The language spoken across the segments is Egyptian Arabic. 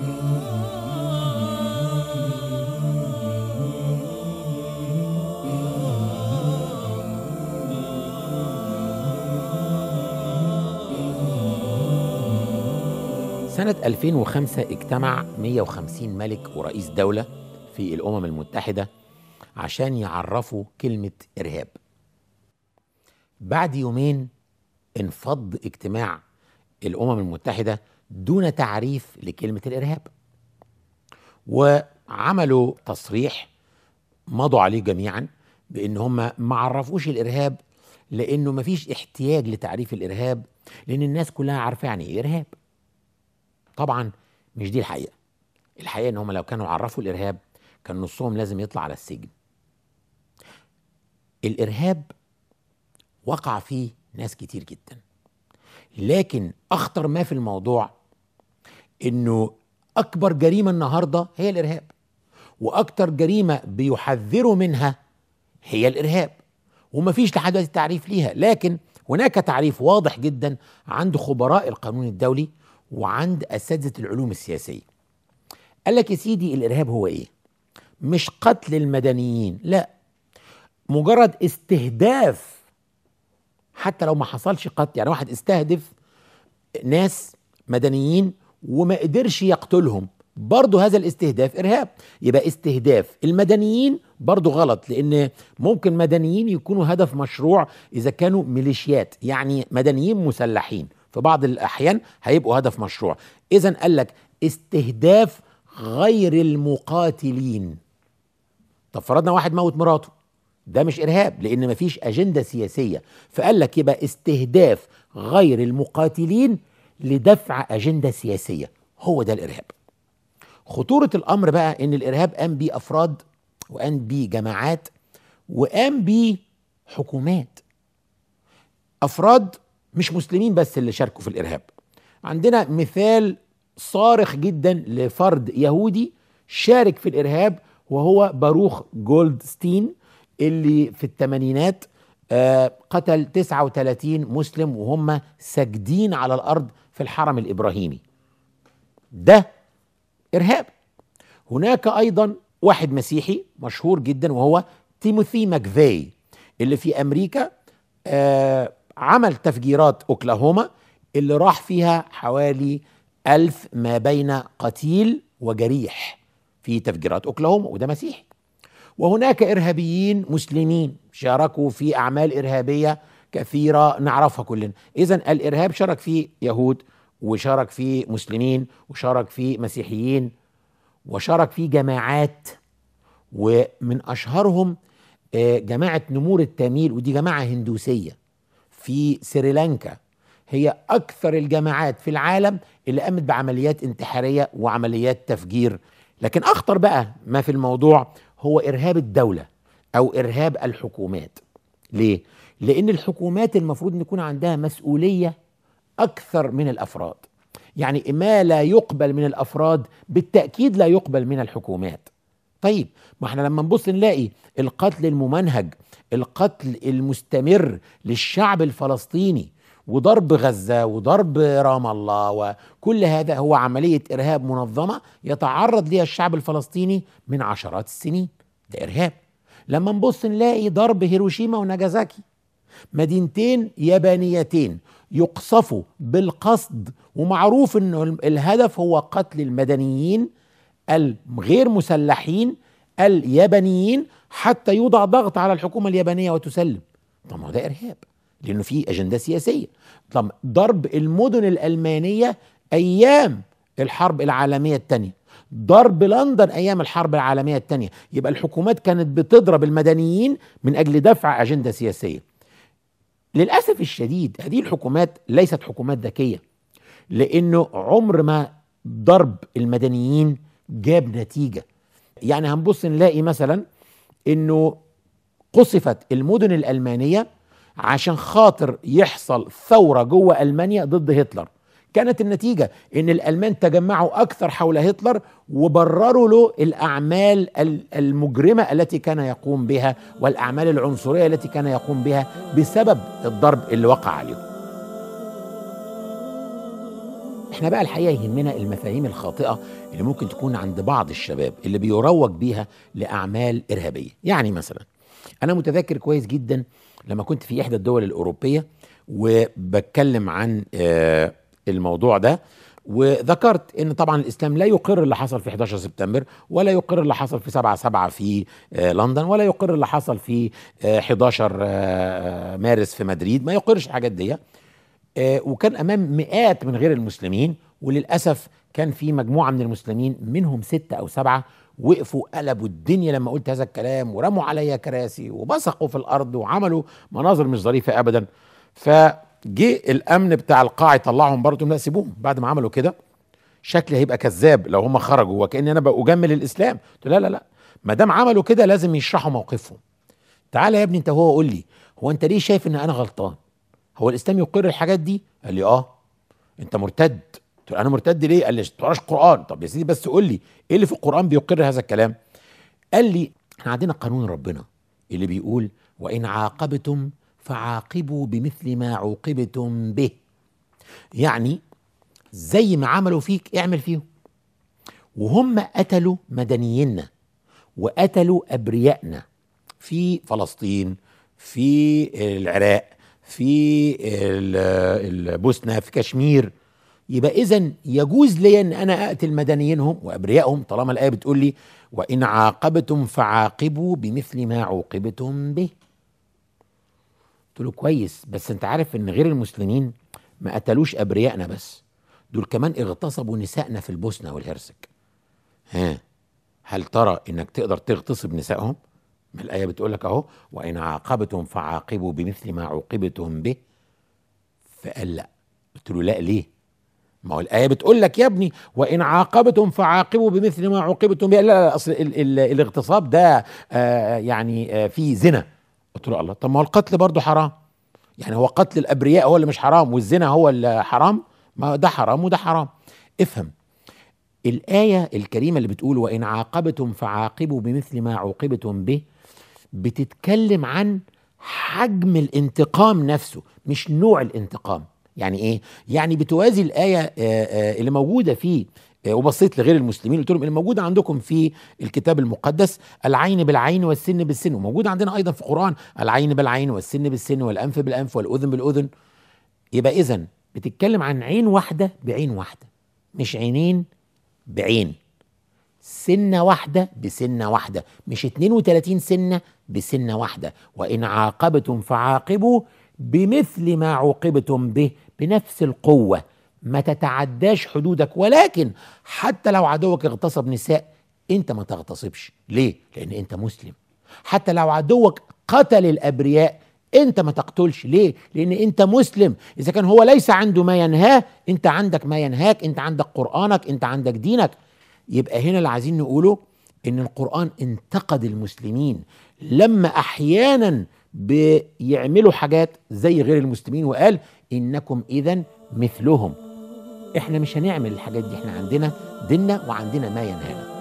سنة 2005 اجتمع 150 ملك ورئيس دولة في الأمم المتحدة عشان يعرفوا كلمة إرهاب بعد يومين انفض اجتماع الأمم المتحدة دون تعريف لكلمة الإرهاب وعملوا تصريح مضوا عليه جميعا بأن هم ما عرفوش الإرهاب لأنه ما فيش احتياج لتعريف الإرهاب لأن الناس كلها عارفة يعني إيه إرهاب طبعا مش دي الحقيقة الحقيقة ان هم لو كانوا عرفوا الارهاب كان نصهم لازم يطلع على السجن الارهاب وقع فيه ناس كتير جدا لكن اخطر ما في الموضوع انه اكبر جريمة النهاردة هي الارهاب واكتر جريمة بيحذروا منها هي الارهاب ومفيش لحد دلوقتي تعريف ليها لكن هناك تعريف واضح جدا عند خبراء القانون الدولي وعند اساتذه العلوم السياسيه قال لك يا سيدي الارهاب هو ايه مش قتل المدنيين لا مجرد استهداف حتى لو ما حصلش قتل يعني واحد استهدف ناس مدنيين وما قدرش يقتلهم برضه هذا الاستهداف ارهاب يبقى استهداف المدنيين برضه غلط لان ممكن مدنيين يكونوا هدف مشروع اذا كانوا ميليشيات يعني مدنيين مسلحين في بعض الاحيان هيبقوا هدف مشروع اذا قال لك استهداف غير المقاتلين طب فرضنا واحد موت مراته ده مش ارهاب لان مفيش اجنده سياسيه فقال لك يبقى استهداف غير المقاتلين لدفع اجنده سياسيه هو ده الارهاب خطوره الامر بقى ان الارهاب قام بيه افراد وقام بيه جماعات وقام بيه حكومات افراد مش مسلمين بس اللي شاركوا في الارهاب عندنا مثال صارخ جدا لفرد يهودي شارك في الارهاب وهو باروخ جولدستين اللي في الثمانينات آه قتل 39 مسلم وهم ساجدين على الارض في الحرم الابراهيمي ده ارهاب هناك ايضا واحد مسيحي مشهور جدا وهو تيموثي ماكفاي اللي في امريكا آه عمل تفجيرات اوكلاهوما اللي راح فيها حوالي ألف ما بين قتيل وجريح في تفجيرات اوكلاهوما وده مسيحي وهناك ارهابيين مسلمين شاركوا في اعمال ارهابيه كثيره نعرفها كلنا اذا الارهاب شارك فيه يهود وشارك فيه مسلمين وشارك فيه مسيحيين وشارك فيه جماعات ومن اشهرهم جماعه نمور التاميل ودي جماعه هندوسيه في سريلانكا هي اكثر الجماعات في العالم اللي قامت بعمليات انتحاريه وعمليات تفجير لكن اخطر بقى ما في الموضوع هو ارهاب الدوله او ارهاب الحكومات ليه لان الحكومات المفروض ان يكون عندها مسؤوليه اكثر من الافراد يعني ما لا يقبل من الافراد بالتاكيد لا يقبل من الحكومات طيب ما احنا لما نبص نلاقي القتل الممنهج القتل المستمر للشعب الفلسطيني وضرب غزة وضرب رام الله وكل هذا هو عملية إرهاب منظمة يتعرض لها الشعب الفلسطيني من عشرات السنين ده إرهاب لما نبص نلاقي ضرب هيروشيما وناجازاكي مدينتين يابانيتين يقصفوا بالقصد ومعروف انه الهدف هو قتل المدنيين الغير مسلحين اليابانيين حتى يوضع ضغط على الحكومه اليابانيه وتسلم طب ما ده ارهاب لانه في اجنده سياسيه طب ضرب المدن الالمانيه ايام الحرب العالميه الثانيه ضرب لندن ايام الحرب العالميه الثانيه يبقى الحكومات كانت بتضرب المدنيين من اجل دفع اجنده سياسيه للاسف الشديد هذه الحكومات ليست حكومات ذكيه لانه عمر ما ضرب المدنيين جاب نتيجه يعني هنبص نلاقي مثلا انه قصفت المدن الالمانيه عشان خاطر يحصل ثوره جوه المانيا ضد هتلر كانت النتيجه ان الالمان تجمعوا اكثر حول هتلر وبرروا له الاعمال المجرمه التي كان يقوم بها والاعمال العنصريه التي كان يقوم بها بسبب الضرب اللي وقع عليهم احنا بقى الحقيقه يهمنا المفاهيم الخاطئه اللي ممكن تكون عند بعض الشباب اللي بيروج بيها لاعمال ارهابيه يعني مثلا انا متذكر كويس جدا لما كنت في احدى الدول الاوروبيه وبتكلم عن آه، الموضوع ده وذكرت ان طبعا الاسلام لا يقر اللي حصل في 11 سبتمبر ولا يقر اللي حصل في 7 7 في آه، لندن ولا يقر اللي حصل في آه، 11 آه، مارس في مدريد ما يقرش الحاجات دي آه، وكان امام مئات من غير المسلمين وللاسف كان في مجموعه من المسلمين منهم ستة او سبعة وقفوا قلبوا الدنيا لما قلت هذا الكلام ورموا عليا كراسي وبصقوا في الارض وعملوا مناظر مش ظريفه ابدا فجه الامن بتاع القاعه يطلعهم برضه لا سيبوهم بعد ما عملوا كده شكلي هيبقى كذاب لو هم خرجوا وكاني انا بجمل الاسلام قلت له لا لا لا ما دام عملوا كده لازم يشرحوا موقفهم تعالى يا ابني انت هو قول لي هو انت ليه شايف ان انا غلطان هو الاسلام يقر الحاجات دي قال لي اه انت مرتد قلت له انا مرتد ليه قال لي عشان تقراش قران طب يا سيدي بس قول لي ايه اللي في القران بيقر هذا الكلام قال لي احنا عندنا قانون ربنا اللي بيقول وان عاقبتم فعاقبوا بمثل ما عوقبتم به يعني زي ما عملوا فيك اعمل فيهم وهم قتلوا مدنيينا وقتلوا ابريائنا في فلسطين في العراق في ال- البوسنه في كشمير يبقى اذا يجوز لي ان انا اقتل مدنيينهم وابريائهم طالما الايه بتقول لي وان عاقبتم فعاقبوا بمثل ما عوقبتم به قلت له كويس بس انت عارف ان غير المسلمين ما قتلوش ابريائنا بس دول كمان اغتصبوا نسائنا في البوسنه والهرسك ها هل ترى انك تقدر تغتصب نسائهم ما الايه بتقول لك اهو وان عاقبتم فعاقبوا بمثل ما عوقبتم به فقال لا قلت له لا ليه ما هو الايه بتقول لك يا ابني وان عاقبتم فعاقبوا بمثل ما عوقبتم به لا, لا اصل ال ال الاغتصاب ده آه يعني آه فيه زنا قلت له الله طب ما هو القتل برضه حرام يعني هو قتل الابرياء هو اللي مش حرام والزنا هو اللي حرام ما ده حرام وده حرام افهم الآية الكريمة اللي بتقول وإن عاقبتم فعاقبوا بمثل ما عوقبتم به بتتكلم عن حجم الانتقام نفسه مش نوع الانتقام يعني ايه يعني بتوازي الآية آه، آه، اللي موجودة في آه، وبصيت لغير المسلمين قلت لهم اللي موجودة عندكم في الكتاب المقدس العين بالعين والسن بالسن وموجودة عندنا أيضا في القرآن العين بالعين والسن بالسن والأنف بالأنف والأذن بالأذن يبقى إذا بتتكلم عن عين واحدة بعين واحدة مش عينين بعين سنة واحدة بسنة واحدة مش 32 سنة بسنة واحدة وإن عاقبتم فعاقبوا بمثل ما عوقبتم به بنفس القوة ما تتعداش حدودك ولكن حتى لو عدوك اغتصب نساء انت ما تغتصبش ليه؟ لأن انت مسلم حتى لو عدوك قتل الأبرياء انت ما تقتلش ليه لان انت مسلم اذا كان هو ليس عنده ما ينهاه انت عندك ما ينهاك انت عندك قرانك انت عندك دينك يبقى هنا اللي عايزين نقوله ان القران انتقد المسلمين لما احيانا بيعملوا حاجات زي غير المسلمين وقال انكم اذا مثلهم احنا مش هنعمل الحاجات دي احنا عندنا ديننا وعندنا ما ينهانا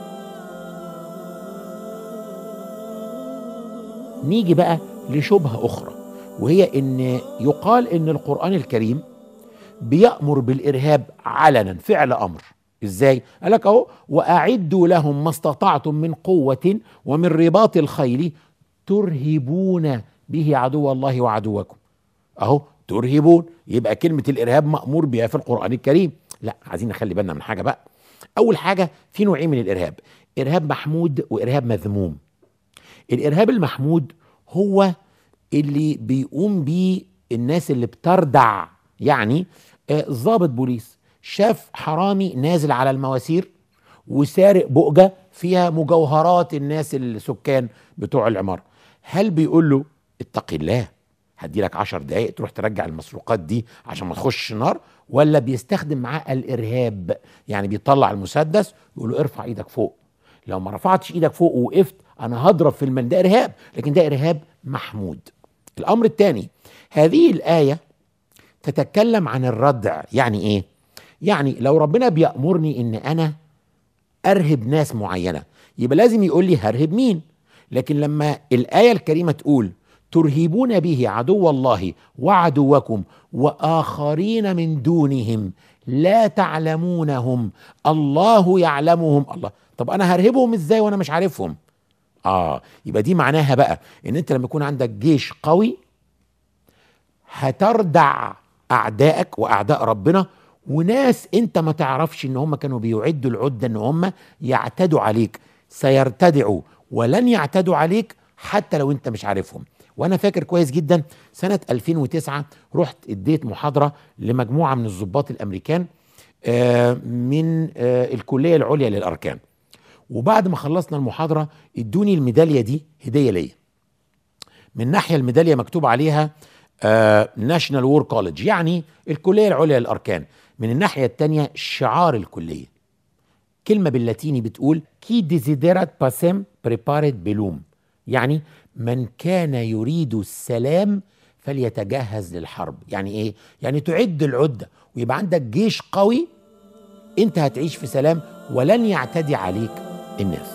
نيجي بقى لشبهة أخرى وهي إن يقال إن القرآن الكريم بيأمر بالإرهاب علنا فعل أمر إزاي؟ قال لك أهو وأعدوا لهم ما استطعتم من قوة ومن رباط الخيل ترهبون به عدو الله وعدوكم أهو ترهبون يبقى كلمة الإرهاب مأمور بها في القرآن الكريم لا عايزين نخلي بالنا من حاجة بقى أول حاجة في نوعين من الإرهاب إرهاب محمود وإرهاب مذموم الارهاب المحمود هو اللي بيقوم بيه الناس اللي بتردع يعني آه، ضابط بوليس شاف حرامي نازل على المواسير وسارق بؤجه فيها مجوهرات الناس السكان بتوع العماره هل بيقول له اتق الله هدي لك عشر دقايق تروح ترجع المسروقات دي عشان ما تخش النار ولا بيستخدم معاه الارهاب يعني بيطلع المسدس يقول له ارفع ايدك فوق لو ما رفعتش ايدك فوق ووقفت انا هضرب في المن ده ارهاب لكن ده ارهاب محمود الامر الثاني هذه الايه تتكلم عن الردع يعني ايه يعني لو ربنا بيامرني ان انا ارهب ناس معينه يبقى لازم يقول لي هرهب مين لكن لما الايه الكريمه تقول ترهبون به عدو الله وعدوكم واخرين من دونهم لا تعلمونهم الله يعلمهم الله طب انا هرهبهم ازاي وانا مش عارفهم اه يبقى دي معناها بقى ان انت لما يكون عندك جيش قوي هتردع اعدائك واعداء ربنا وناس انت ما تعرفش ان هم كانوا بيعدوا العده ان هم يعتدوا عليك سيرتدعوا ولن يعتدوا عليك حتى لو انت مش عارفهم وانا فاكر كويس جدا سنه 2009 رحت اديت محاضره لمجموعه من الضباط الامريكان آه، من آه، الكليه العليا للاركان وبعد ما خلصنا المحاضره ادوني الميداليه دي هديه ليا من ناحيه الميداليه مكتوب عليها ناشونال وور كولج يعني الكليه العليا للاركان من الناحيه الثانيه شعار الكليه كلمه باللاتيني بتقول كي ديزيديرات باسيم بريباريت بلوم يعني من كان يريد السلام فليتجهز للحرب يعني ايه يعني تعد العده ويبقى عندك جيش قوي انت هتعيش في سلام ولن يعتدي عليك الناس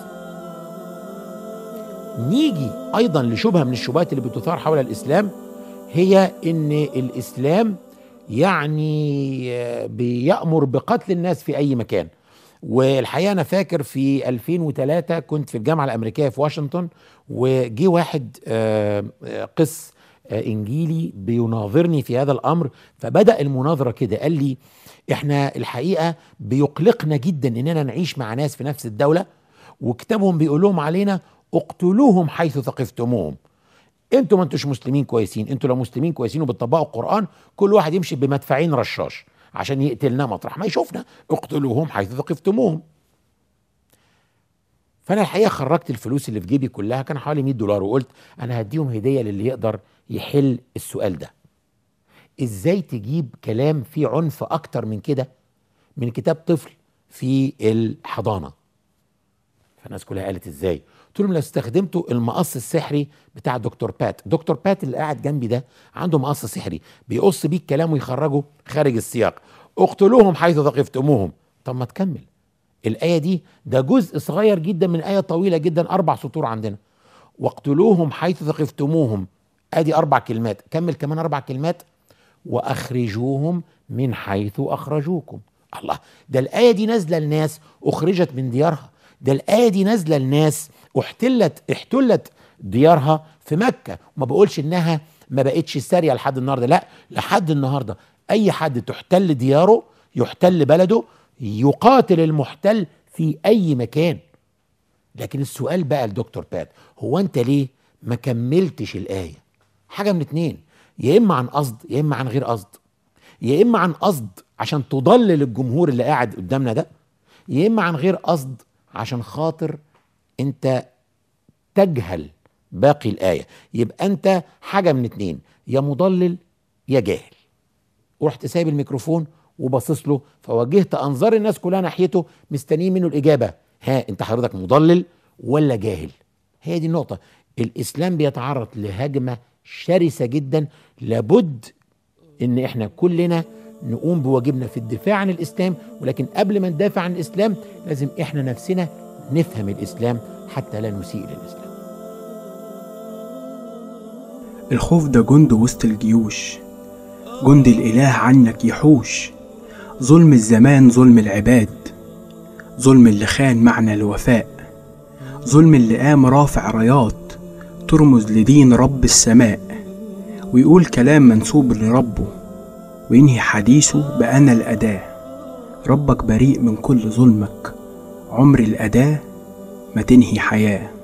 نيجي ايضا لشبهه من الشبهات اللي بتثار حول الاسلام هي ان الاسلام يعني بيامر بقتل الناس في اي مكان والحقيقه انا فاكر في 2003 كنت في الجامعه الامريكيه في واشنطن وجي واحد آه، آه، قس آه، انجيلي بيناظرني في هذا الامر فبدا المناظره كده قال لي احنا الحقيقه بيقلقنا جدا اننا نعيش مع ناس في نفس الدوله وكتابهم بيقول لهم علينا اقتلوهم حيث ثقفتموهم انتوا ما انتوش مسلمين كويسين انتوا لو مسلمين كويسين وبتطبقوا القران كل واحد يمشي بمدفعين رشاش عشان يقتلنا مطرح ما يشوفنا اقتلوهم حيث ثقفتموهم فانا الحقيقه خرجت الفلوس اللي في جيبي كلها كان حوالي 100 دولار وقلت انا هديهم هديه للي يقدر يحل السؤال ده ازاي تجيب كلام فيه عنف اكتر من كده من كتاب طفل في الحضانه فالناس كلها قالت ازاي قلت لهم لو استخدمتوا المقص السحري بتاع دكتور بات دكتور بات اللي قاعد جنبي ده عنده مقص سحري بيقص بيه الكلام ويخرجه خارج السياق اقتلوهم حيث ثقفتموهم طب ما تكمل الآية دي ده جزء صغير جدا من آية طويلة جدا أربع سطور عندنا واقتلوهم حيث ثقفتموهم ادي اربع كلمات كمل كمان اربع كلمات واخرجوهم من حيث اخرجوكم الله ده الايه دي نازله لناس اخرجت من ديارها ده الايه دي نازله لناس احتلت احتلت ديارها في مكه وما بقولش انها ما بقتش ساريه لحد النهارده لا لحد النهارده اي حد تحتل دياره يحتل بلده يقاتل المحتل في اي مكان لكن السؤال بقى لدكتور بات هو انت ليه ما كملتش الايه حاجه من اتنين يا اما عن قصد يا اما عن غير قصد يا اما عن قصد عشان تضلل الجمهور اللي قاعد قدامنا ده يا اما عن غير قصد عشان خاطر انت تجهل باقي الايه يبقى انت حاجه من اتنين يا مضلل يا جاهل ورحت سايب الميكروفون وباصص له فوجهت انظار الناس كلها ناحيته مستنيين منه الاجابه ها انت حضرتك مضلل ولا جاهل هي دي النقطه الاسلام بيتعرض لهجمه شرسه جدا لابد ان احنا كلنا نقوم بواجبنا في الدفاع عن الاسلام ولكن قبل ما ندافع عن الاسلام لازم احنا نفسنا نفهم الاسلام حتى لا نسيء للاسلام الخوف ده جند وسط الجيوش جند الإله عنك يحوش ظلم الزمان ظلم العباد ظلم اللي خان معنى الوفاء ظلم اللي قام رافع رايات ترمز لدين رب السماء ويقول كلام منسوب لربه وينهي حديثه بأنا الأداة ربك بريء من كل ظلمك عمر الأداة ما تنهي حياه